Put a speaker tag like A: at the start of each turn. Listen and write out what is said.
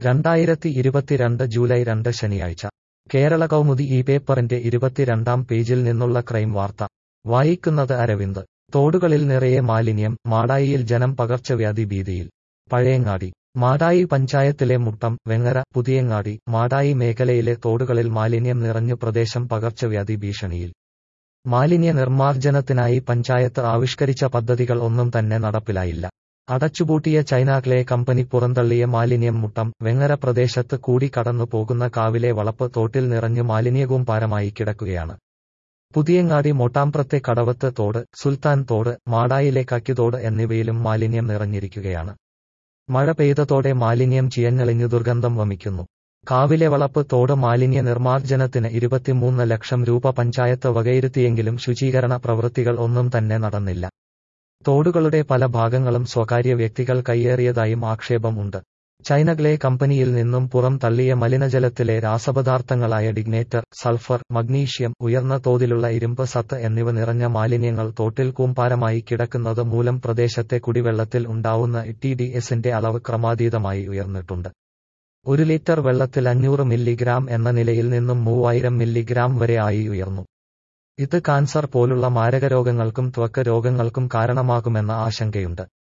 A: രണ്ടായിരത്തി ഇരുപത്തിരണ്ട് ജൂലൈ രണ്ട് ശനിയാഴ്ച കേരള കൗമുദി ഈ പേപ്പറിന്റെ ഇരുപത്തിരണ്ടാം പേജിൽ നിന്നുള്ള ക്രൈം വാർത്ത വായിക്കുന്നത് അരവിന്ദ് തോടുകളിൽ നിറയെ മാലിന്യം മാടായിയിൽ ജനം പകർച്ചവ്യാധി ഭീതിയിൽ പഴയങ്ങാടി മാടായി പഞ്ചായത്തിലെ മുട്ടം വെങ്ങര പുതിയങ്ങാടി മാടായി മേഖലയിലെ തോടുകളിൽ മാലിന്യം നിറഞ്ഞു പ്രദേശം പകർച്ചവ്യാധി ഭീഷണിയിൽ മാലിന്യ നിർമ്മാർജ്ജനത്തിനായി പഞ്ചായത്ത് ആവിഷ്കരിച്ച പദ്ധതികൾ ഒന്നും തന്നെ നടപ്പിലായില്ല അടച്ചുപൂട്ടിയ ചൈന ക്ലേ കമ്പനി പുറന്തള്ളിയ മാലിന്യം മുട്ടം വെങ്ങര പ്രദേശത്ത് കൂടി കടന്നു പോകുന്ന കാവിലെ വളപ്പ് തോട്ടിൽ നിറഞ്ഞു മാലിന്യകൂമ്പാരമായി കിടക്കുകയാണ് പുതിയങ്ങാടി മോട്ടാമ്പ്രത്തെ കടവത്ത് തോട് സുൽത്താൻ തോട് മാടായിലെ കക്കിത്തോട് എന്നിവയിലും മാലിന്യം നിറഞ്ഞിരിക്കുകയാണ് മഴ പെയ്തതോടെ മാലിന്യം ചിയഞ്ഞളിഞ്ഞു ദുർഗന്ധം വമിക്കുന്നു കാവിലെ വളപ്പ് തോട് മാലിന്യ നിർമ്മാർജ്ജനത്തിന് ഇരുപത്തിമൂന്ന് ലക്ഷം രൂപ പഞ്ചായത്ത് വകയിരുത്തിയെങ്കിലും ശുചീകരണ പ്രവൃത്തികൾ ഒന്നും തന്നെ നടന്നില്ല തോടുകളുടെ പല ഭാഗങ്ങളും സ്വകാര്യ വ്യക്തികൾ കയ്യേറിയതായും ആക്ഷേപമുണ്ട് ചൈനഗ്ലേ കമ്പനിയിൽ നിന്നും പുറം തള്ളിയ മലിനജലത്തിലെ രാസപദാർത്ഥങ്ങളായ ഡിഗ്നേറ്റർ സൾഫർ മഗ്നീഷ്യം ഉയർന്ന തോതിലുള്ള ഇരുമ്പ് സത്ത് എന്നിവ നിറഞ്ഞ മാലിന്യങ്ങൾ തോട്ടിൽ കൂമ്പാരമായി കിടക്കുന്നത് മൂലം പ്രദേശത്തെ കുടിവെള്ളത്തിൽ ഉണ്ടാവുന്ന ടി ഡി എസിന്റെ അളവ് ക്രമാതീതമായി ഉയർന്നിട്ടുണ്ട് ഒരു ലിറ്റർ വെള്ളത്തിൽ അഞ്ഞൂറ് മില്ലിഗ്രാം എന്ന നിലയിൽ നിന്നും മൂവായിരം മില്ലിഗ്രാം വരെ ആയി ഉയർന്നു ഇത് കാൻസർ പോലുള്ള മാരകരോഗങ്ങൾക്കും ത്വക്ക് രോഗങ്ങൾക്കും കാരണമാകുമെന്ന ആശങ്കയുണ്ട്